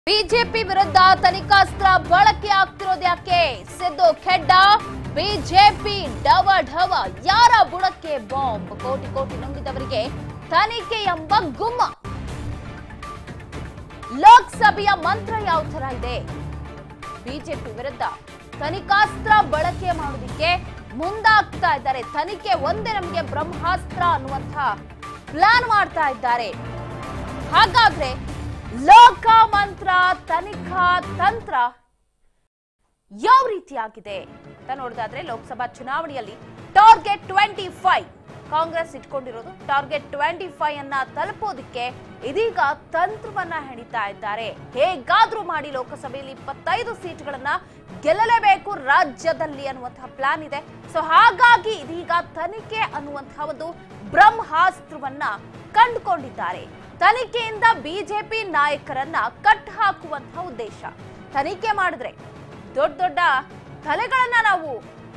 BJP ವಿರುದ್ಧ ತನಿಖಾಸ್ತ್ರ ಬಳಕೆ ಆಗ್ತಿರೋದು ಯಾಕೆ ಸಿದ್ದು ಖೆಡ್ಡ ಬಿಜೆಪಿ ಡವ ಢವ ಯಾರ ಬುಡಕ್ಕೆ ಬಾಂಬ್ ಕೋಟಿ ಕೋಟಿ ನುಂಗಿದವರಿಗೆ ತನಿಖೆ ಎಂಬ ಗುಮ್ಮ ಲೋಕಸಭೆಯ ಮಂತ್ರ ಯಾವ ತರ ಇದೆ ಬಿಜೆಪಿ ವಿರುದ್ಧ ತನಿಖಾಸ್ತ್ರ ಬಳಕೆ ಮಾಡೋದಕ್ಕೆ ಮುಂದಾಗ್ತಾ ಇದ್ದಾರೆ ತನಿಖೆ ಒಂದೇ ನಮಗೆ ಬ್ರಹ್ಮಾಸ್ತ್ರ ಅನ್ನುವಂಥ ಪ್ಲಾನ್ ಮಾಡ್ತಾ ಇದ್ದಾರೆ ಹಾಗಾದ್ರೆ ಲೋಕ ಮಂತ್ರ ತನಿಖಾ ತಂತ್ರ ಯಾವ ರೀತಿಯಾಗಿದೆ ಅಂತ ನೋಡೋದಾದ್ರೆ ಲೋಕಸಭಾ ಚುನಾವಣೆಯಲ್ಲಿ ಟಾರ್ಗೆಟ್ ಟ್ವೆಂಟಿ ಫೈವ್ ಕಾಂಗ್ರೆಸ್ ಇಟ್ಕೊಂಡಿರೋದು ಟಾರ್ಗೆಟ್ ಟ್ವೆಂಟಿ ಫೈವ್ ಅನ್ನ ತಲುಪೋದಕ್ಕೆ ಇದೀಗ ತಂತ್ರವನ್ನ ಹೆಣಿತಾ ಇದ್ದಾರೆ ಹೇಗಾದ್ರೂ ಮಾಡಿ ಲೋಕಸಭೆಯಲ್ಲಿ ಇಪ್ಪತ್ತೈದು ಸೀಟ್ಗಳನ್ನ ಗೆಲ್ಲಲೇಬೇಕು ರಾಜ್ಯದಲ್ಲಿ ಅನ್ನುವಂತಹ ಪ್ಲಾನ್ ಇದೆ ಸೊ ಹಾಗಾಗಿ ಇದೀಗ ತನಿಖೆ ಅನ್ನುವಂತಹ ಒಂದು ಬ್ರಹ್ಮಾಸ್ತ್ರವನ್ನ ಕಂಡುಕೊಂಡಿದ್ದಾರೆ ತನಿಖೆಯಿಂದ ಬಿಜೆಪಿ ನಾಯಕರನ್ನ ಕಟ್ ಹಾಕುವಂತಹ ಉದ್ದೇಶ ತನಿಖೆ ಮಾಡಿದ್ರೆ ದೊಡ್ಡ ದೊಡ್ಡ ತಲೆಗಳನ್ನ ನಾವು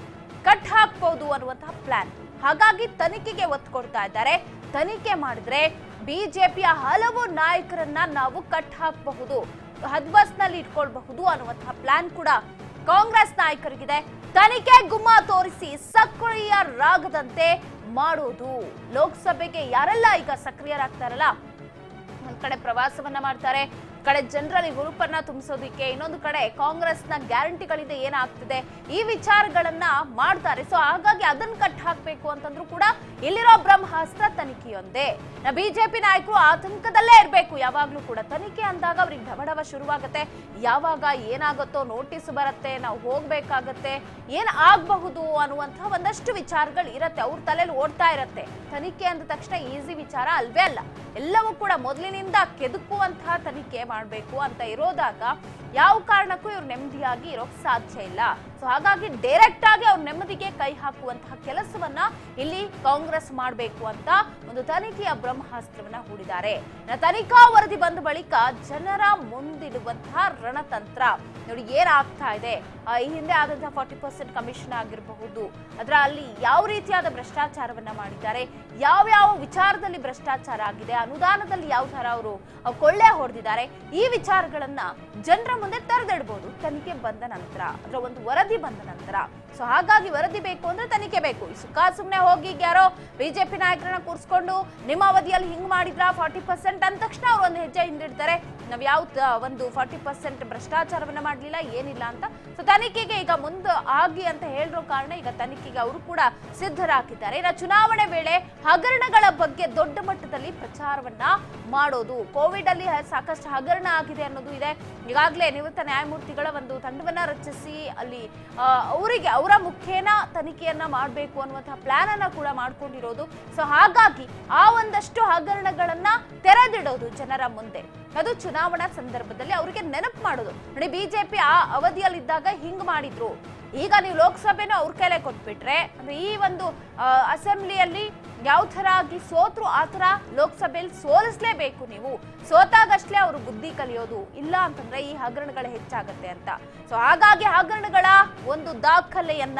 ಕಟ್ ಹಾಕ್ಬಹುದು ಅನ್ನುವಂತಹ ಪ್ಲಾನ್ ಹಾಗಾಗಿ ತನಿಖೆಗೆ ಒತ್ತು ಕೊಡ್ತಾ ಇದ್ದಾರೆ ತನಿಖೆ ಮಾಡಿದ್ರೆ ಬಿಜೆಪಿಯ ಹಲವು ನಾಯಕರನ್ನ ನಾವು ಕಟ್ ಹಾಕಬಹುದು ಹದ್ಬಸ್ನಲ್ಲಿ ಇಟ್ಕೊಳ್ಬಹುದು ಅನ್ನುವಂತಹ ಪ್ಲಾನ್ ಕೂಡ ಕಾಂಗ್ರೆಸ್ ನಾಯಕರಿಗಿದೆ ತನಿಖೆ ಗುಮ್ಮ ತೋರಿಸಿ ಸಕ್ರಿಯರಾಗದಂತೆ ಮಾಡೋದು ಲೋಕಸಭೆಗೆ ಯಾರೆಲ್ಲ ಈಗ ಸಕ್ರಿಯರಾಗ್ತಾರಲ್ಲ ಒಂದ್ ಕಡೆ ಪ್ರವಾಸವನ್ನ ಮಾಡ್ತಾರೆ ಒಂದ್ ಕಡೆ ಜನರಲ್ಲಿ ಹುರುಪನ್ನ ತುಂಬಿಸೋದಿಕ್ಕೆ ಇನ್ನೊಂದು ಕಡೆ ಕಾಂಗ್ರೆಸ್ನ ಗ್ಯಾರಂಟಿಗಳಿಂದ ಏನಾಗ್ತಿದೆ ಈ ವಿಚಾರಗಳನ್ನ ಮಾಡ್ತಾರೆ ಸೊ ಹಾಗಾಗಿ ಅದನ್ನ ಕಟ್ ಹಾಕ್ಬೇಕು ಅಂತಂದ್ರೂ ಕೂಡ ಇಲ್ಲಿರೋ ಬ್ರಹ್ಮಾಸ್ತ್ರ ತನಿಖೆಯೊಂದೇ ಬಿಜೆಪಿ ನಾಯಕರು ಆತಂಕದಲ್ಲೇ ಇರಬೇಕು ಯಾವಾಗ್ಲೂ ಕೂಡ ತನಿಖೆ ಅಂದಾಗ ಅವ್ರಿಗೆ ಢವಢವ ಶುರುವಾಗತ್ತೆ ಯಾವಾಗ ಏನಾಗುತ್ತೋ ನೋಟಿಸ್ ಬರುತ್ತೆ ನಾವು ಹೋಗ್ಬೇಕಾಗತ್ತೆ ಏನ್ ಆಗಬಹುದು ಅನ್ನುವಂಥ ಒಂದಷ್ಟು ವಿಚಾರಗಳು ಇರತ್ತೆ ಅವ್ರ ತಲೆಯಲ್ಲಿ ಓಡ್ತಾ ಇರತ್ತೆ ತನಿಖೆ ಅಂದ ತಕ್ಷಣ ಈಸಿ ವಿಚಾರ ಅಲ್ವೇ ಅಲ್ಲ ಎಲ್ಲವೂ ಕೂಡ ಮೊದಲಿನಿಂದ ಕೆದಕುವಂತಹ ತನಿಖೆ ಮಾಡಬೇಕು ಅಂತ ಇರೋದಾಗ ಯಾವ ಕಾರಣಕ್ಕೂ ಇವ್ರು ನೆಮ್ಮದಿಯಾಗಿ ಇರೋಕ್ ಸಾಧ್ಯ ಇಲ್ಲ ಸೊ ಹಾಗಾಗಿ ಡೈರೆಕ್ಟ್ ಆಗಿ ಅವ್ರ ನೆಮ್ಮದಿಗೆ ಕೈ ಹಾಕುವಂತಹ ಕೆಲಸವನ್ನ ಇಲ್ಲಿ ಕಾಂಗ್ರೆಸ್ ಮಾಡಬೇಕು ಅಂತ ಒಂದು ತನಿಖೆಯ ಬ್ರಹ್ಮಾಸ್ತ್ರವನ್ನ ಹೂಡಿದ್ದಾರೆ ಇನ್ನ ತನಿಖಾ ವರದಿ ಬಂದ ಬಳಿಕ ಜನರ ಮುಂದಿಡುವಂತಹ ರಣತಂತ್ರ ನೋಡಿ ಏನಾಗ್ತಾ ಇದೆ ಆ, ಈ ಹಿಂದೆ ಆದಂತಹ ಫಾರ್ಟಿ ಪರ್ಸೆಂಟ್ ಕಮಿಷನ್ ಆಗಿರಬಹುದು ಅದರ ಅಲ್ಲಿ ಯಾವ ರೀತಿಯಾದ ಭ್ರಷ್ಟಾಚಾರವನ್ನ ಮಾಡಿದ್ದಾರೆ ಯಾವ ಯಾವ ವಿಚಾರದಲ್ಲಿ ಭ್ರಷ್ಟಾಚಾರ ಆಗಿದೆ ಅನುದಾನದಲ್ಲಿ ಯಾವ ತರ ಅವರು ಕೊಳ್ಳೆ ಹೊಡೆದಿದ್ದಾರೆ ಈ ವಿಚಾರಗಳನ್ನ ಜನರ ಮುಂದೆ ತೆರೆದಿಡಬಹುದು ತನಿಖೆ ಬಂದ ನಂತರ ಅದರ ಒಂದು ವರದಿ ಬಂದ ನಂತರ ಸೊ ಹಾಗಾಗಿ ವರದಿ ಬೇಕು ಅಂದ್ರೆ ತನಿಖೆ ಬೇಕು ಈ ಸುಖ ಸುಮ್ನೆ ಹೋಗಿ ಈಗ ಯಾರೋ ಬಿಜೆಪಿ ನಾಯಕರನ್ನ ಕೂರಿಸ್ಕೊಂಡು ನಿಮ್ಮ ಅವಧಿಯಲ್ಲಿ ಹಿಂಗ್ ಮಾಡಿದ್ರ ಫಾರ್ಟಿ ಪರ್ಸೆಂಟ್ ಅಂದ ತಕ್ಷಣ ಅವ್ರು ಒಂದು ಹೆಜ್ಜೆ ಹಿಂದಿಡ್ತಾರೆ ನಾವ್ ಯಾವ ತ- ಒಂದು ಫಾರ್ಟಿ ಪರ್ಸೆಂಟ್ ಭ್ರಷ್ಟಾಚಾರವನ್ನ ಮಾಡ್ಲಿಲ್ಲ ಏನಿಲ್ಲ ಅಂತ ಸೊ ತನಿಖೆಗೆ ಈಗ ಮುಂದೆ ಆಗಿ ಅಂತ ಹೇಳಿರೋ ಕಾರಣ ಈಗ ತನಿಖೆಗೆ ಅವರು ಕೂಡ ಸಿದ್ಧರಾಗಿದ್ದಾರೆ ಇನ್ನು ಚುನಾವಣೆ ವೇಳೆ ಹಗರಣಗಳ ಬಗ್ಗೆ ದೊಡ್ಡ ಮಟ್ಟದಲ್ಲಿ ಪ್ರಚಾರವನ್ನ ಮಾಡೋದು ಕೋವಿಡ್ ಅಲ್ಲಿ ಹ- ಸಾಕಷ್ಟು ಹಗರಣ ಆಗಿದೆ ಅನ್ನೋದು ಇದೆ ಈಗಾಗಲೇ ನಿವೃತ್ತ ನ್ಯಾಯಮೂರ್ತಿಗಳ ಒಂದು ತಂಡವನ್ನ ರಚಿಸಿ ಅಲ್ಲಿ ಆ, ಅವರಿಗೆ ಅವರ ಮುಖೇನ ತನಿಖೆಯನ್ನ ಮಾಡಬೇಕು ಅನ್ನುವಂತಹ ಪ್ಲಾನ್ ಅನ್ನ ಕೂಡ ಮಾಡ್ಕೊಂಡಿರೋದು ಸೊ ಹಾಗಾಗಿ ಆ ಒಂದಷ್ಟು ಹಗರಣಗಳನ್ನ ತೆರೆದಿಡೋದು ಜನರ ಮುಂದೆ ಅದು ಚುನಾವಣಾ ಸಂದರ್ಭದಲ್ಲಿ ಅವರಿಗೆ ನೆನಪು ಮಾಡೋದು ನೋಡಿ ಬಿಜೆಪಿ ಆ ಅವಧಿಯಲ್ಲಿದ್ದಾಗ ಹಿಂಗ್ ಮಾಡಿದ್ರು ಈಗ ನೀವು ಲೋಕಸಭೆನೂ ಅವ್ರ ಕೈಲೇ ಕೊಟ್ಬಿಟ್ರೆ ಅಂದ್ರೆ ಈ ಒಂದು ಆ, ಅಸೆಂಬ್ಲಿಯಲ್ಲಿ ಯಾವ ತರ ಆಗಿ ಸೋತ್ರು ಆ ತರ ಲೋಕಸಭೆಯಲ್ಲಿ ಸೋಲಿಸ್ಲೇಬೇಕು ನೀವು ಸೋತಾಗಷ್ಟೇ ಅವರು ಬುದ್ಧಿ ಕಲಿಯೋದು ಇಲ್ಲ ಅಂತಂದ್ರೆ ಈ ಹಗರಣಗಳು ಹೆಚ್ಚಾಗತ್ತೆ ಅಂತ ಸೊ ಹಾಗಾಗಿ ಹಗರಣಗಳ ಒಂದು ದಾಖಲೆಯನ್ನ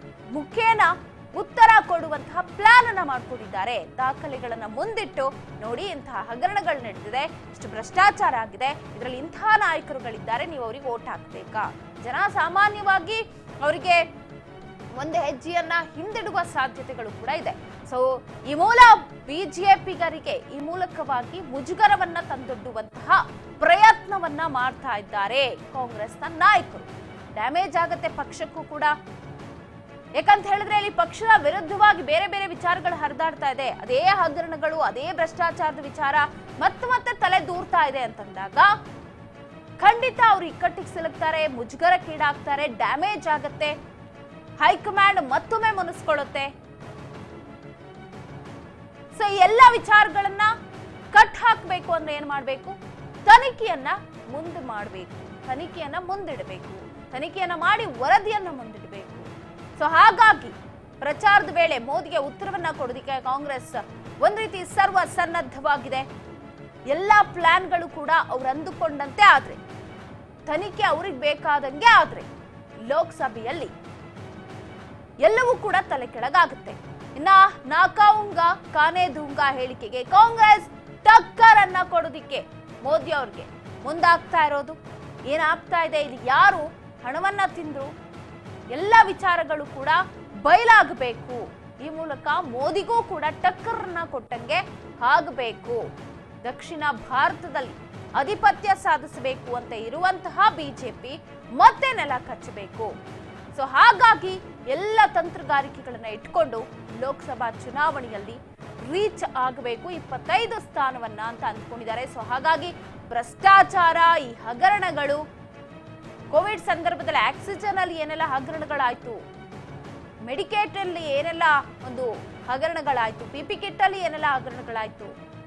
ಮುಖೇನ ಉತ್ತರ ಕೊಡುವಂತಹ ಪ್ಲಾನ್ ಅನ್ನ ಮಾಡ್ಕೊಂಡಿದ್ದಾರೆ ದಾಖಲೆಗಳನ್ನ ಮುಂದಿಟ್ಟು ನೋಡಿ ಇಂತಹ ಹಗರಣಗಳು ನಡೆದಿದೆ ಇಷ್ಟು ಭ್ರಷ್ಟಾಚಾರ ಆಗಿದೆ ಇದರಲ್ಲಿ ಇಂತಹ ನಾಯಕರುಗಳಿದ್ದಾರೆ ನೀವು ಅವರಿಗೆ ಓಟ್ ಹಾಕ್ಬೇಕಾ ಜನ ಸಾಮಾನ್ಯವಾಗಿ ಅವರಿಗೆ ಒಂದು ಹೆಜ್ಜೆಯನ್ನ ಹಿಂದಿಡುವ ಸಾಧ್ಯತೆಗಳು ಕೂಡ ಇದೆ ಸೊ ಈ ಮೂಲ ಬಿಜೆಪಿಗರಿಗೆ ಈ ಮೂಲಕವಾಗಿ ಮುಜುಗರವನ್ನ ತಂದೊಡ್ಡುವಂತಹ ಪ್ರಯತ್ನವನ್ನ ಮಾಡ್ತಾ ಇದ್ದಾರೆ ಕಾಂಗ್ರೆಸ್ನ ನಾಯಕರು ಡ್ಯಾಮೇಜ್ ಆಗತ್ತೆ ಪಕ್ಷಕ್ಕೂ ಕೂಡ ಯಾಕಂತ ಹೇಳಿದ್ರೆ ಇಲ್ಲಿ ಪಕ್ಷದ ವಿರುದ್ಧವಾಗಿ ಬೇರೆ ಬೇರೆ ವಿಚಾರಗಳು ಹರಿದಾಡ್ತಾ ಇದೆ ಅದೇ ಹಗರಣಗಳು ಅದೇ ಭ್ರಷ್ಟಾಚಾರದ ವಿಚಾರ ಮತ್ತೆ ಮತ್ತೆ ತಲೆ ದೂರ್ತಾ ಇದೆ ಅಂತಂದಾಗ ಖಂಡಿತ ಅವ್ರು ಇಕ್ಕಟ್ಟಿಗೆ ಸಿಲುಕ್ತಾರೆ ಮುಜುಗರಕ್ಕೀಡಾಗ್ತಾರೆ ಡ್ಯಾಮೇಜ್ ಆಗತ್ತೆ ಹೈಕಮಾಂಡ್ ಮತ್ತೊಮ್ಮೆ ಮುನಿಸ್ಕೊಳ್ಳುತ್ತೆ ಸೊ ಈ ಎಲ್ಲ ವಿಚಾರಗಳನ್ನ ಕಟ್ ಹಾಕ್ಬೇಕು ಅಂದ್ರೆ ಏನ್ ಮಾಡ್ಬೇಕು ತನಿಖೆಯನ್ನ ಮುಂದೆ ಮಾಡಬೇಕು ತನಿಖೆಯನ್ನ ಮುಂದಿಡಬೇಕು ತನಿಖೆಯನ್ನ ಮಾಡಿ ವರದಿಯನ್ನ ಮುಂದಿಡಬೇಕು ಸೊ ಹಾಗಾಗಿ ಪ್ರಚಾರದ ವೇಳೆ ಮೋದಿಗೆ ಉತ್ತರವನ್ನ ಕೊಡೋದಕ್ಕೆ ಕಾಂಗ್ರೆಸ್ ಒಂದ್ ರೀತಿ ಸರ್ವ ಸನ್ನದ್ಧವಾಗಿದೆ ಎಲ್ಲಾ ಪ್ಲಾನ್ಗಳು ಕೂಡ ಅವ್ರು ಅಂದುಕೊಂಡಂತೆ ಆದ್ರೆ ತನಿಖೆ ಅವ್ರಿಗೆ ಬೇಕಾದಂಗೆ ಆದ್ರೆ ಲೋಕಸಭೆಯಲ್ಲಿ ಎಲ್ಲವೂ ಕೂಡ ತಲೆ ಕೆಳಗಾಗುತ್ತೆ ಇನ್ನ ನಾಕಾವುಂಗ ಕಾನೆ ದುಂಗ ಹೇಳಿಕೆಗೆ ಕಾಂಗ್ರೆಸ್ ಟಕ್ಕರ್ ಅನ್ನ ಕೊಡೋದಿಕ್ಕೆ ಮೋದಿ ಅವ್ರಿಗೆ ಮುಂದಾಗ್ತಾ ಇರೋದು ಏನಾಗ್ತಾ ಇದೆ ಇಲ್ಲಿ ಯಾರು ಹಣವನ್ನ ತಿಂದ್ರು ಎಲ್ಲ ವಿಚಾರಗಳು ಕೂಡ ಬಯಲಾಗಬೇಕು ಈ ಮೂಲಕ ಮೋದಿಗೂ ಕೂಡ ಟಕ್ಕರ್ನ ಕೊಟ್ಟಂಗೆ ಆಗಬೇಕು ದಕ್ಷಿಣ ಭಾರತದಲ್ಲಿ ಅಧಿಪತ್ಯ ಸಾಧಿಸಬೇಕು ಅಂತ ಇರುವಂತಹ ಬಿಜೆಪಿ ಮತ್ತೆ ನೆಲ ಕಚ್ಚಬೇಕು ಸೊ ಹಾಗಾಗಿ ಎಲ್ಲ ತಂತ್ರಗಾರಿಕೆಗಳನ್ನ ಇಟ್ಕೊಂಡು ಲೋಕಸಭಾ ಚುನಾವಣೆಯಲ್ಲಿ ರೀಚ್ ಆಗಬೇಕು ಇಪ್ಪತ್ತೈದು ಸ್ಥಾನವನ್ನ ಅಂತ ಅಂದ್ಕೊಂಡಿದ್ದಾರೆ ಸೊ ಹಾಗಾಗಿ ಭ್ರಷ್ಟಾಚಾರ ಈ ಹಗರಣಗಳು ಕೋವಿಡ್ ಸಂದರ್ಭದಲ್ಲಿ ಆಕ್ಸಿಜನ್ ಅಲ್ಲಿ ಏನೆಲ್ಲ ಹಗರಣಗಳಾಯ್ತು ಮೆಡಿಕೇಟ್ ಅಲ್ಲಿ ಏನೆಲ್ಲ ಒಂದು ಹಗರಣಗಳಾಯ್ತು ಪಿಪಿ ಕಿಟ್ ಅಲ್ಲಿ ಏನೆಲ್ಲ ಹಗರಣಗಳಾಯ್ತು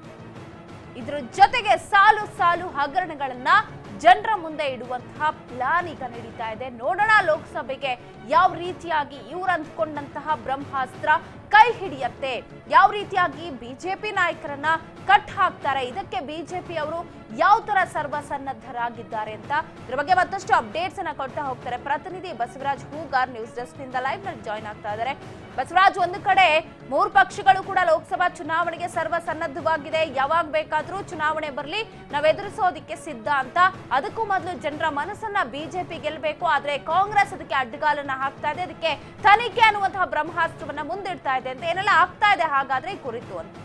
ಇದ್ರ ಜೊತೆಗೆ ಸಾಲು ಸಾಲು ಹಗರಣಗಳನ್ನ ಜನರ ಮುಂದೆ ಇಡುವಂತಹ ಪ್ಲಾನ್ ಈಗ ನಡೀತಾ ಇದೆ ನೋಡೋಣ ಲೋಕಸಭೆಗೆ ಯಾವ ರೀತಿಯಾಗಿ ಇವ್ರು ಅಂದ್ಕೊಂಡಂತಹ ಬ್ರಹ್ಮಾಸ್ತ್ರ ಕೈ ಹಿಡಿಯತ್ತೆ ಯಾವ ರೀತಿಯಾಗಿ ಬಿಜೆಪಿ ನಾಯಕರನ್ನ ಕಟ್ ಹಾಕ್ತಾರೆ ಇದಕ್ಕೆ ಬಿಜೆಪಿ ಅವರು ಯಾವ ತರ ಸರ್ವಸನ್ನದ್ಧರಾಗಿದ್ದಾರೆ ಅಂತ ಇದ್ರ ಬಗ್ಗೆ ಮತ್ತಷ್ಟು ಅಪ್ಡೇಟ್ಸ್ ಅನ್ನ ಕೊಡ್ತಾ ಹೋಗ್ತಾರೆ ಪ್ರತಿನಿಧಿ ಬಸವರಾಜ್ ಹೂಗಾರ್ ನ್ಯೂಸ್ ಡೆಸ್ಕ್ ನಿಂದ ಲೈವ್ ನಲ್ಲಿ ಜಾಯ್ನ್ ಆಗ್ತಾ ಇದ್ದಾರೆ ಬಸವರಾಜ್ ಒಂದು ಕಡೆ ಮೂರು ಪಕ್ಷಗಳು ಕೂಡ ಲೋಕಸಭಾ ಚುನಾವಣೆಗೆ ಸರ್ವ ಸನ್ನದ್ಧವಾಗಿದೆ ಯಾವಾಗ ಬೇಕಾದ್ರೂ ಚುನಾವಣೆ ಬರಲಿ ನಾವ್ ಎದುರಿಸೋದಿಕ್ಕೆ ಸಿದ್ಧ ಅಂತ ಅದಕ್ಕೂ ಮೊದಲು ಜನರ ಮನಸ್ಸನ್ನ ಬಿಜೆಪಿ ಗೆಲ್ಲಬೇಕು ಆದ್ರೆ ಕಾಂಗ್ರೆಸ್ ಅದಕ್ಕೆ ಅಡ್ಡಗಾಲನ್ನ ಹಾಕ್ತಾ ಇದೆ ಅದಕ್ಕೆ ತನಿಖೆ ಅನ್ನುವಂತಹ ಬ್ರಹ್ಮಾಸ್ತ್ರವನ್ನ ಮುಂದಿಡ್ತಾ ಇದೆ ಅಂತ ಏನೆಲ್ಲ ಆಗ್ತಾ ಇದೆ ಹಾಗಾದ್ರೆ ಈ ಕುರಿತು ಅಂತ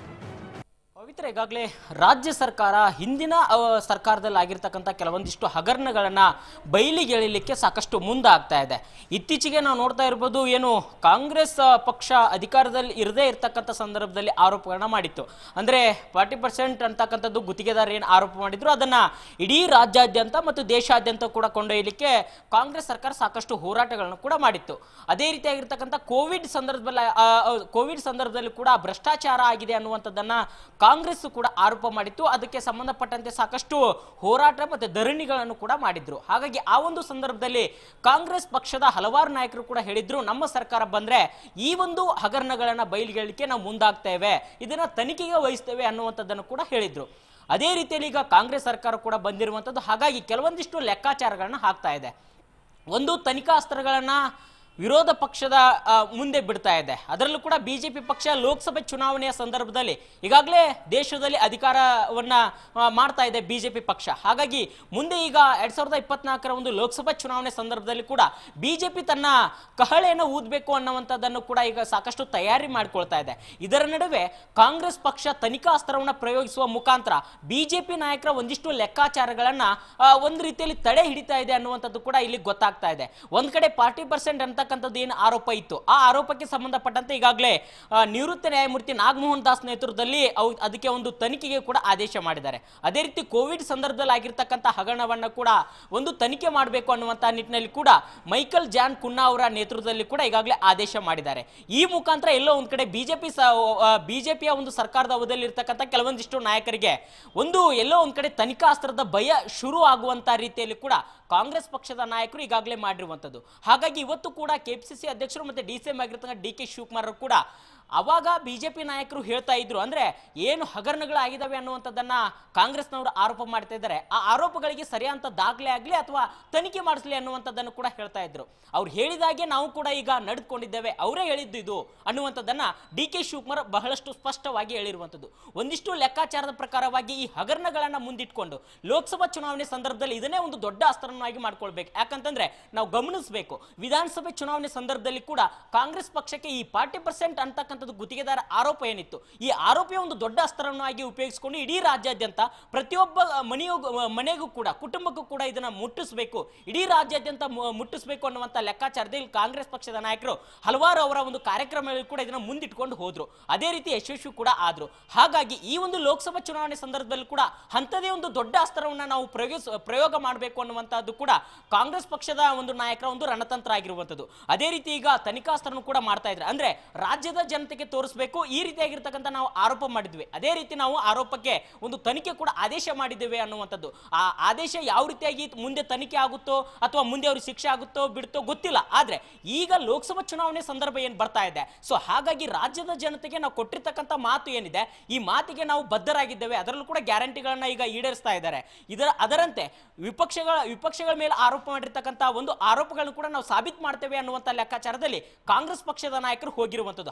ಪವಿತ್ರ ಈಗಾಗಲೇ ರಾಜ್ಯ ಸರ್ಕಾರ ಹಿಂದಿನ ಅ, ಸರ್ಕಾರದಲ್ಲಿ ಆಗಿರ್ತಕ್ಕಂಥ ಕೆಲವೊಂದಿಷ್ಟು ಹಗರಣಗಳನ್ನ ಬಯಲಿಗೆ ಎಳಿಲಿಕ್ಕೆ ಸಾಕಷ್ಟು ಮುಂದಾಗ್ತಾ ಇದೆ ಇತ್ತೀಚೆಗೆ ನಾವು ನೋಡ್ತಾ ಇರ್ಬೋದು ಏನು ಕಾಂಗ್ರೆಸ್ ಆ, ಪಕ್ಷ ಅಧಿಕಾರದಲ್ಲಿ ಇರದೇ ಇರತಕ್ಕಂಥ ಸಂದರ್ಭದಲ್ಲಿ ಆರೋಪಗಳನ್ನ ಮಾಡಿತ್ತು ಅಂದ್ರೆ ಫಾರ್ಟಿ ಪರ್ಸೆಂಟ್ ಅಂತಕ್ಕಂಥದ್ದು ಗುತ್ತಿಗೆದಾರ ಏನು ಆರೋಪ ಮಾಡಿದ್ರು ಅದನ್ನ ಇಡೀ ರಾಜ್ಯಾದ್ಯಂತ ಮತ್ತು ದೇಶಾದ್ಯಂತ ಕೂಡ ಕೊಂಡೊಯ್ಯಲಿಕ್ಕೆ ಕಾಂಗ್ರೆಸ್ ಸರ್ಕಾರ ಸಾಕಷ್ಟು ಹೋರಾಟಗಳನ್ನು ಕೂಡ ಮಾಡಿತ್ತು ಅದೇ ರೀತಿಯಾಗಿರ್ತಕ್ಕಂಥ ಕೋವಿಡ್ ಸಂದರ್ಭದಲ್ಲಿ ಆ, ಆ, ಕೋವಿಡ್ ಸಂದರ್ಭದಲ್ಲಿ ಕೂಡ ಭ್ರಷ್ಟಾಚಾರ ಆಗಿದೆ ಅನ್ನುವಂಥದ್ದನ್ನ ಕಾಂಗ್ರೆಸ್ ಕೂಡ ಆರೋಪ ಮಾಡಿತ್ತು ಅದಕ್ಕೆ ಸಂಬಂಧಪಟ್ಟಂತೆ ಸಾಕಷ್ಟು ಹೋರಾಟ ಮತ್ತೆ ಧರಣಿಗಳನ್ನು ಕೂಡ ಮಾಡಿದ್ರು ಹಾಗಾಗಿ ಆ ಒಂದು ಸಂದರ್ಭದಲ್ಲಿ ಕಾಂಗ್ರೆಸ್ ಪಕ್ಷದ ಹಲವಾರು ನಾಯಕರು ಕೂಡ ಹೇಳಿದ್ರು ನಮ್ಮ ಸರ್ಕಾರ ಬಂದ್ರೆ ಈ ಒಂದು ಹಗರಣಗಳನ್ನ ಬಯಲಿಗೆಳಿಕೆ ನಾವು ಮುಂದಾಗ್ತೇವೆ ಇದನ್ನ ತನಿಖೆಗೆ ವಹಿಸ್ತೇವೆ ಅನ್ನುವಂಥದ್ದನ್ನು ಕೂಡ ಹೇಳಿದ್ರು ಅದೇ ರೀತಿಯಲ್ಲಿ ಈಗ ಕಾಂಗ್ರೆಸ್ ಸರ್ಕಾರ ಕೂಡ ಬಂದಿರುವಂಥದ್ದು ಹಾಗಾಗಿ ಕೆಲವೊಂದಿಷ್ಟು ಲೆಕ್ಕಾಚಾರಗಳನ್ನ ಹಾಕ್ತಾ ಇದೆ ಒಂದು ತನಿಖಾ ಅಸ್ತ್ರಗಳನ್ನ ವಿರೋಧ ಪಕ್ಷದ ಆ, ಮುಂದೆ ಬಿಡ್ತಾ ಇದೆ ಅದರಲ್ಲೂ ಕೂಡ ಬಿಜೆಪಿ ಪಕ್ಷ ಲೋಕಸಭೆ ಚುನಾವಣೆಯ ಸಂದರ್ಭದಲ್ಲಿ ಈಗಾಗಲೇ ದೇಶದಲ್ಲಿ ಅಧಿಕಾರವನ್ನ ಆ, ಮಾಡ್ತಾ ಇದೆ ಬಿಜೆಪಿ ಪಕ್ಷ ಹಾಗಾಗಿ ಮುಂದೆ ಈಗ ಎರಡ್ ಸಾವಿರದ ಇಪ್ಪತ್ನಾಲ್ಕರ ಒಂದು ಲೋಕಸಭಾ ಚುನಾವಣೆ ಸಂದರ್ಭದಲ್ಲಿ ಕೂಡ ಬಿಜೆಪಿ ತನ್ನ ಕಹಳೆಯನ್ನು ಊದಬೇಕು ಅನ್ನುವಂಥದ್ದನ್ನು ಕೂಡ ಈಗ ಸಾಕಷ್ಟು ತಯಾರಿ ಮಾಡ್ಕೊಳ್ತಾ ಇದೆ ಇದರ ನಡುವೆ ಕಾಂಗ್ರೆಸ್ ಪಕ್ಷ ತನಿಖಾ ಅಸ್ತ್ರವನ್ನ ಪ್ರಯೋಗಿಸುವ ಮುಖಾಂತರ ಬಿಜೆಪಿ ನಾಯಕರ ಒಂದಿಷ್ಟು ಲೆಕ್ಕಾಚಾರಗಳನ್ನ ಆ, ಒಂದು ರೀತಿಯಲ್ಲಿ ತಡೆ ಹಿಡಿತಾ ಇದೆ ಅನ್ನುವಂಥದ್ದು ಕೂಡ ಇಲ್ಲಿ ಗೊತ್ತಾಗ್ತಾ ಇದೆ ಒಂದ್ ಕಡೆ ಪಾರ್ಟಿ ಪರ್ಸೆಂಟ್ ಅಂತಕ್ಕಂಥದ್ದು ಏನು ಆರೋಪ ಇತ್ತು ಆ ಆರೋಪಕ್ಕೆ ಸಂಬಂಧಪಟ್ಟಂತೆ ಈಗಾಗಲೇ ಆ, ನಿವೃತ್ತ ನ್ಯಾಯಮೂರ್ತಿ ನಾಗಮೋಹನ್ ದಾಸ್ ನೇತೃತ್ವದಲ್ಲಿ ಅವು ಅದಕ್ಕೆ ಒಂದು ತನಿಖೆಗೆ ಕೂಡ ಆದೇಶ ಮಾಡಿದ್ದಾರೆ ಅದೇ ರೀತಿ ಕೋವಿಡ್ ಸಂದರ್ಭದಲ್ಲಿ ಆಗಿರ್ತಕ್ಕಂಥ ಹಗರಣವನ್ನ ಕೂಡ ಒಂದು ತನಿಖೆ ಮಾಡಬೇಕು ಅನ್ನುವಂಥ ನಿಟ್ಟಿನಲ್ಲಿ ಕೂಡ ಮೈಕಲ್ ಜಾನ್ ಕುನ್ನಾ ಅವರ ನೇತೃತ್ವದಲ್ಲಿ ಕೂಡ ಈಗಾಗಲೇ ಆದೇಶ ಮಾಡಿದ್ದಾರೆ ಈ ಮುಖಾಂತರ ಎಲ್ಲೋ ಒಂದ್ ಕಡೆ ಬಿಜೆಪಿ ಬಿಜೆಪಿಯ ಒಂದು ಸರ್ಕಾರದ ಅವಧಿಯಲ್ಲಿ ಇರ್ತಕ್ಕಂಥ ಕೆಲವೊಂದಿಷ್ಟು ನಾಯಕರಿಗೆ ಒಂದು ಎಲ್ಲೋ ಒಂದ್ ಕಡೆ ತನಿಖಾ ಅಸ್ತ್ರದ ಭಯ ಶುರು ಆಗುವಂತ ರೀತಿಯಲ್ಲಿ ಕೂಡ ಕಾಂಗ್ರೆಸ್ ಪಕ್ಷದ ನಾಯಕರು ಈಗಾಗಲೇ ಮಾಡಿರುವಂಥದ್ದು ಹಾಗಾಗಿ ಇವತ್ತು ಕೂಡ ಕೆಪಿಸಿಸಿ ಅಧ್ಯಕ್ಷರು ಮತ್ತೆ ಡಿ ಸಿ ಎಂ ಆಗಿರ್ತಕ್ಕಂಥ ಡಿ ಕೆ ಶಿವಕುಮಾರ್ ಅವರು ಕೂಡ ಅವಾಗ ಬಿಜೆಪಿ ನಾಯಕರು ಹೇಳ್ತಾ ಇದ್ರು ಅಂದ್ರೆ ಏನು ಹಗರಣಗಳಾಗಿದ್ದಾವೆ ಅನ್ನುವಂಥದ್ದನ್ನ ಕಾಂಗ್ರೆಸ್ನವರು ಆರೋಪ ಮಾಡ್ತಾ ಇದ್ದಾರೆ ಆ ಆರೋಪಗಳಿಗೆ ಸರಿಯಾದ ದಾಖಲೆ ಆಗಲಿ ಅಥವಾ ತನಿಖೆ ಮಾಡಿಸ್ಲಿ ಅನ್ನುವಂಥದ್ದನ್ನು ಕೂಡ ಹೇಳ್ತಾ ಇದ್ರು ಅವ್ರು ಹೇಳಿದಾಗೆ ನಾವು ಕೂಡ ಈಗ ನಡೆದುಕೊಂಡಿದ್ದೇವೆ ಅವರೇ ಹೇಳಿದ್ದು ಇದು ಅನ್ನುವಂಥದ್ದನ್ನ ಡಿ ಕೆ ಶಿವಕುಮಾರ್ ಬಹಳಷ್ಟು ಸ್ಪಷ್ಟವಾಗಿ ಹೇಳಿರುವಂಥದ್ದು ಒಂದಿಷ್ಟು ಲೆಕ್ಕಾಚಾರದ ಪ್ರಕಾರವಾಗಿ ಈ ಹಗರಣಗಳನ್ನ ಮುಂದಿಟ್ಕೊಂಡು ಲೋಕಸಭಾ ಚುನಾವಣೆ ಸಂದರ್ಭದಲ್ಲಿ ಇದನ್ನೇ ಒಂದು ದೊಡ್ಡ ಅಸ್ತ್ರವನ್ನಾಗಿ ಮಾಡ್ಕೊಳ್ಬೇಕು ಯಾಕಂತಂದ್ರೆ ನಾವು ಗಮನಿಸಬೇಕು ವಿಧಾನಸಭೆ ಚುನಾವಣೆ ಸಂದರ್ಭದಲ್ಲಿ ಕೂಡ ಕಾಂಗ್ರೆಸ್ ಪಕ್ಷಕ್ಕೆ ಈ ಫಾರ್ಟಿ ಪರ್ಸೆಂಟ್ ಅಂತಕ್ಕಂಥದ್ದು ಗುತ್ತಿಗೆದಾರ ಆರೋಪ ಏನಿತ್ತು ಈ ಆರೋಪಿಯ ಒಂದು ದೊಡ್ಡ ಅಸ್ತ್ರವನ್ನಾಗಿ ಉಪಯೋಗಿಸಿಕೊಂಡು ಇಡೀ ರಾಜ್ಯಾದ್ಯಂತ ಪ್ರತಿಯೊಬ್ಬ ಮನೆಯೂ ಮನೆಗೂ ಕೂಡ ಕುಟುಂಬಕ್ಕೂ ಕೂಡ ಇದನ್ನ ಮುಟ್ಟಿಸಬೇಕು ಇಡೀ ರಾಜ್ಯಾದ್ಯಂತ ಮು- ಮುಟ್ಟಿಸಬೇಕು ಅನ್ನುವಂಥ ಲೆಕ್ಕಾಚಾರದಲ್ಲಿ ಕಾಂಗ್ರೆಸ್ ಪಕ್ಷದ ನಾಯಕರು ಹಲವಾರು ಅವರ ಒಂದು ಕಾರ್ಯಕ್ರಮಗಳಲ್ಲಿ ಕೂಡ ಇದನ್ನ ಮುಂದಿಟ್ಕೊಂಡು ಹೋದ್ರು ಅದೇ ರೀತಿ ಯಶಸ್ವಿ ಕೂಡ ಆದ್ರು ಹಾಗಾಗಿ ಈ ಒಂದು ಲೋಕಸಭಾ ಚುನಾವಣೆ ಸಂದರ್ಭದಲ್ಲಿ ಕೂಡ ಅಂಥದೇ ಒಂದು ದೊಡ್ಡ ಅಸ್ತ್ರವನ್ನ ನಾವು ಪ್ರಯೋಗಿಸ ಪ್ರಯೋಗ ಮಾಡಬೇಕು ಅನ್ನುವಂಥದ್ದು ಕೂಡ ಕಾಂಗ್ರೆಸ್ ಪಕ್ಷದ ಒಂದು ನಾಯಕರ ಒಂದು ರಣತಂತ್ರ ಆಗಿರುವಂಥದ್ದು ಅದೇ ರೀತಿ ಈಗ ತನಿಖಾಸ್ತ್ರನು ಕೂಡ ಮಾಡ್ತಾ ಇದ್ರೆ ಅಂದ್ರೆ ರಾಜ್ಯದ ಜನತೆಗೆ ತೋರಿಸಬೇಕು ಈ ರೀತಿಯಾಗಿರ್ತಕ್ಕಂಥ ನಾವು ಆರೋಪ ಮಾಡಿದ್ವಿ ಅದೇ ರೀತಿ ನಾವು ಆರೋಪಕ್ಕೆ ಒಂದು ತನಿಖೆ ಕೂಡ ಆದೇಶ ಮಾಡಿದ್ದೇವೆ ಅನ್ನುವಂಥದ್ದು ಆ ಆದೇಶ ಯಾವ ರೀತಿಯಾಗಿ ಮುಂದೆ ತನಿಖೆ ಆಗುತ್ತೋ ಅಥವಾ ಮುಂದೆ ಅವ್ರಿಗೆ ಶಿಕ್ಷೆ ಆಗುತ್ತೋ ಬಿಡುತ್ತೋ ಗೊತ್ತಿಲ್ಲ ಆದ್ರೆ ಈಗ ಲೋಕಸಭಾ ಚುನಾವಣೆ ಸಂದರ್ಭ ಏನ್ ಬರ್ತಾ ಇದೆ ಸೊ ಹಾಗಾಗಿ ರಾಜ್ಯದ ಜನತೆಗೆ ನಾವು ಕೊಟ್ಟಿರ್ತಕ್ಕಂಥ ಮಾತು ಏನಿದೆ ಈ ಮಾತಿಗೆ ನಾವು ಬದ್ಧರಾಗಿದ್ದೇವೆ ಅದರಲ್ಲೂ ಕೂಡ ಗ್ಯಾರಂಟಿಗಳನ್ನ ಈಗ ಈಡೇರಿಸ್ತಾ ಇದ್ದಾರೆ ಇದರ ಅದರಂತೆ ವಿಪಕ್ಷಗಳ ವಿಪಕ್ಷಗಳ ಮೇಲೆ ಆರೋಪ ಮಾಡಿರ್ತಕ್ಕಂಥ ಒಂದು ಆರೋಪಗಳನ್ನು ಕೂಡ ನಾವು ಸಾಬೀತು ಮಾಡ್ತೇವೆ ಅನ್ನುವಂಥ ಲೆಕ್ಕಾಚಾರದಲ್ಲಿ ಕಾಂಗ್ರೆಸ್ ಪಕ್ಷದ ನಾಯಕರು ಹೋಗಿರುವಂಥದ್ದು ಹಾಗಾಗಿ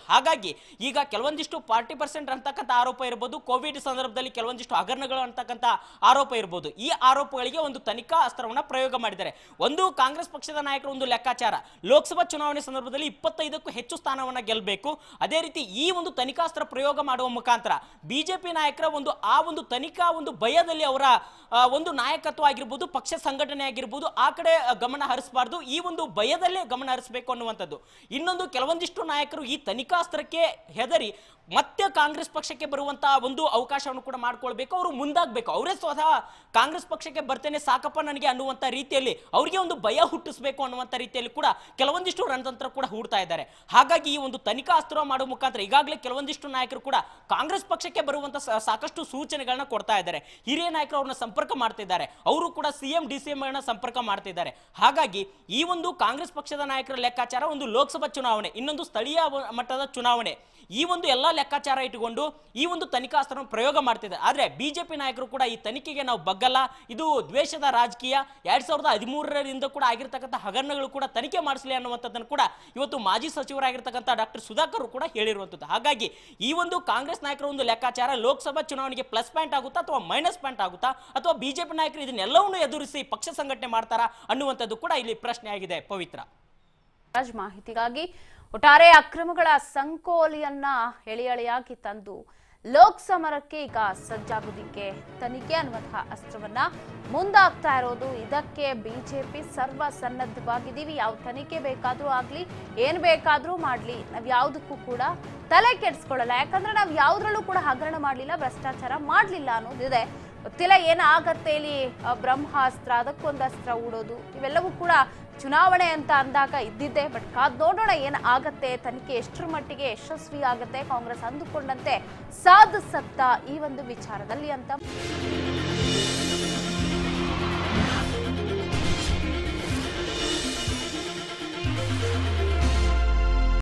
ಹಾಗಾಗಿ ಈಗ ಕೆಲವೊಂದಿಷ್ಟು ಫಾರ್ಟಿ ಪರ್ಸೆಂಟ್ ಅಂತಕ್ಕಂಥ ಆರೋಪ ಇರ್ಬೋದು ಕೋವಿಡ್ ಸಂದರ್ಭದಲ್ಲಿ ಕೆಲವೊಂದಿಷ್ಟು ಹಗರಣಗಳು ಅಂತಕ್ಕಂಥ ಆರೋಪ ಇರ್ಬೋದು ಈ ಆರೋಪಗಳಿಗೆ ಒಂದು ತನಿಖಾ ಅಸ್ತ್ರವನ್ನ ಪ್ರಯೋಗ ಮಾಡಿದ್ದಾರೆ ಒಂದು ಕಾಂಗ್ರೆಸ್ ಪಕ್ಷದ ನಾಯಕರ ಒಂದು ಲೆಕ್ಕಾಚಾರ ಲೋಕಸಭಾ ಚುನಾವಣೆ ಸಂದರ್ಭದಲ್ಲಿ ಇಪ್ಪತ್ತೈದಕ್ಕೂ ಹೆಚ್ಚು ಸ್ಥಾನವನ್ನ ಗೆಲ್ಲಬೇಕು ಅದೇ ರೀತಿ ಈ ಒಂದು ತನಿಖಾಸ್ತ್ರ ಪ್ರಯೋಗ ಮಾಡುವ ಮುಖಾಂತರ ಬಿಜೆಪಿ ನಾಯಕರ ಒಂದು ಆ ಒಂದು ತನಿಖಾ ಒಂದು ಭಯದಲ್ಲಿ ಅವರ ಆ, ಒಂದು ನಾಯಕತ್ವ ಆಗಿರ್ಬೋದು ಪಕ್ಷ ಸಂಘಟನೆ ಆಗಿರ್ಬೋದು ಆ ಕಡೆ ಆ, ಗಮನ ಹರಿಸಬಾರ್ದು ಈ ಒಂದು ಭಯದಲ್ಲೇ ಗಮನ ಹರಿಸಬೇಕು ಅನ್ನುವಂಥದ್ದು ಇನ್ನೊಂದು ಕೆಲವೊಂದಿಷ್ಟು ನಾಯಕರು ಈ ತನಿಖಾಸ್ತ್ರಕ್ಕೆ ಹೆದರಿ ಮತ್ತೆ ಕಾಂಗ್ರೆಸ್ ಪಕ್ಷಕ್ಕೆ ಬರುವಂತಹ ಒಂದು ಅವಕಾಶವನ್ನು ಕೂಡ ಮಾಡ್ಕೊಳ್ಬೇಕು ಅವರು ಮುಂದಾಗಬೇಕು ಅವರೇ ಸ್ವತಃ ಕಾಂಗ್ರೆಸ್ ಪಕ್ಷಕ್ಕೆ ಬರ್ತೇನೆ ಸಾಕಪ್ಪ ನನಗೆ ಅನ್ನುವಂಥ ರೀತಿಯಲ್ಲಿ ಅವರಿಗೆ ಒಂದು ಭಯ ಹುಟ್ಟಿಸಬೇಕು ಅನ್ನುವಂಥ ರೀತಿಯಲ್ಲಿ ಕೂಡ ಕೆಲವೊಂದಿಷ್ಟು ರಣತಂತ್ರ ಕೂಡ ಹೂಡ್ತಾ ಇದ್ದಾರೆ ಹಾಗಾಗಿ ಈ ಒಂದು ತನಿಖಾ ಅಸ್ತ್ರ ಮಾಡುವ ಮುಖಾಂತರ ಈಗಾಗಲೇ ಕೆಲವೊಂದಿಷ್ಟು ನಾಯಕರು ಕೂಡ ಕಾಂಗ್ರೆಸ್ ಪಕ್ಷಕ್ಕೆ ಬರುವಂತ ಸ- ಸಾಕಷ್ಟು ಸೂಚನೆಗಳನ್ನ ಕೊಡ್ತಾ ಇದ್ದಾರೆ ಹಿರಿಯ ನಾಯಕರು ಅವ್ರನ್ನ ಸಂಪರ್ಕ ಮಾಡ್ತಿದ್ದಾರೆ ಅವರು ಕೂಡ ಸಿಎಂ ಡಿ ಸಿ ಎಂ ಸಂಪರ್ಕ ಮಾಡ್ತಿದ್ದಾರೆ ಹಾಗಾಗಿ ಈ ಒಂದು ಕಾಂಗ್ರೆಸ್ ಪಕ್ಷದ ನಾಯಕರ ಲೆಕ್ಕಾಚಾರ ಒಂದು ಲೋಕಸಭಾ ಚುನಾವಣೆ ಇನ್ನೊಂದು ಸ್ಥಳೀಯ ವ- ಮಟ್ಟದ ಚುನಾವಣೆ ಈ ಒಂದು ಎಲ್ಲ ಲೆಕ್ಕಾಚಾರ ಇಟ್ಟುಕೊಂಡು ಈ ಒಂದು ತನಿಖಾಸ್ತ್ರವನ್ನು ಪ್ರಯೋಗ ಮಾಡ್ತಿದ್ದಾರೆ ಆದ್ರೆ ಬಿಜೆಪಿ ನಾಯಕರು ಕೂಡ ಈ ತನಿಖೆಗೆ ನಾವು ಬಗ್ಗಲ್ಲ ಇದು ದ್ವೇಷದ ರಾಜಕೀಯ ಎರಡ್ ಸಾವಿರದ ಹದಿಮೂರರಿಂದ ಕೂಡ ಆಗಿರ್ತಕ್ಕಂಥ ಹಗರಣಗಳು ಕೂಡ ತನಿಖೆ ಮಾಡಿಸಲಿ ಅನ್ನುವಂಥದ್ದನ್ನು ಕೂಡ ಇವತ್ತು ಮಾಜಿ ಸಚಿವರಾಗಿರ್ತಕ್ಕಂಥ ಡಾಕ್ಟರ್ ಸುಧಾಕರ್ ಕೂಡ ಹೇಳಿರುವಂಥದ್ದು ಹಾಗಾಗಿ ಈ ಒಂದು ಕಾಂಗ್ರೆಸ್ ನಾಯಕರ ಒಂದು ಲೆಕ್ಕಾಚಾರ ಲೋಕಸಭಾ ಚುನಾವಣೆಗೆ ಪ್ಲಸ್ ಪಾಯಿಂಟ್ ಆಗುತ್ತಾ ಅಥವಾ ಮೈನಸ್ ಪಾಯಿಂಟ್ ಆಗುತ್ತಾ ಅಥವಾ ಬಿಜೆಪಿ ನಾಯಕರು ಇದನ್ನೆಲ್ಲವನ್ನು ಎದುರಿಸಿ ಪಕ್ಷ ಸಂಘಟನೆ ಮಾಡ್ತಾರಾ ಅನ್ನುವಂಥದ್ದು ಕೂಡ ಇಲ್ಲಿ ಪ್ರಶ್ನೆ ಆಗಿದೆ ಪವಿತ್ರ ರಾಜ್ ಮಾಹಿತಿಗಾಗಿ ಒಟ್ಟಾರೆ ಅಕ್ರಮಗಳ ಸಂಕೋಲಿಯನ್ನ ಎಳೆ ಎಳೆಯಾಗಿ ತಂದು ಲೋಕ್ ಸಮರಕ್ಕೆ ಈಗ ಸಜ್ಜಾಗೋದಿಕ್ಕೆ ತನಿಖೆ ಅನ್ನುವಂತಹ ಅಸ್ತ್ರವನ್ನ ಮುಂದಾಗ್ತಾ ಇರೋದು ಇದಕ್ಕೆ ಬಿಜೆಪಿ ಸರ್ವ ಸನ್ನದ್ಧವಾಗಿದ್ದೀವಿ ಯಾವ ತನಿಖೆ ಬೇಕಾದ್ರೂ ಆಗ್ಲಿ ಏನ್ ಬೇಕಾದ್ರೂ ಮಾಡ್ಲಿ ನಾವ್ ಯಾವ್ದಕ್ಕೂ ಕೂಡ ತಲೆ ಕೆಡಿಸ್ಕೊಳ್ಳಲ್ಲ ಯಾಕಂದ್ರೆ ನಾವ್ ಯಾವ್ದ್ರಲ್ಲೂ ಕೂಡ ಹಗರಣ ಮಾಡ್ಲಿಲ್ಲ ಭ್ರಷ್ಟಾಚಾರ ಮಾಡ್ಲಿಲ್ಲ ಅನ್ನೋದಿದೆ ಗೊತ್ತಿಲ್ಲ ಏನಾಗತ್ತೆ ಇಲ್ಲಿ ಆ, ಬ್ರಹ್ಮಾಸ್ತ್ರ ಅದಕ್ಕೊಂದು ಅಸ್ತ್ರ ಉಡೋದು ಇವೆಲ್ಲವೂ ಕೂಡ ಚುನಾವಣೆ ಅಂತ ಅಂದಾಗ ಇದ್ದಿದ್ದೆ ಬಟ್ ಕಾದ್ ನೋಡೋಣ ಏನ್ ಆಗತ್ತೆ ತನಿಖೆ ಎಷ್ಟರ ಮಟ್ಟಿಗೆ ಯಶಸ್ವಿ ಆಗತ್ತೆ ಕಾಂಗ್ರೆಸ್ ಅಂದುಕೊಂಡಂತೆ ಸಾಧಿಸತ್ತಾ ಈ ಒಂದು ವಿಚಾರದಲ್ಲಿ ಅಂತ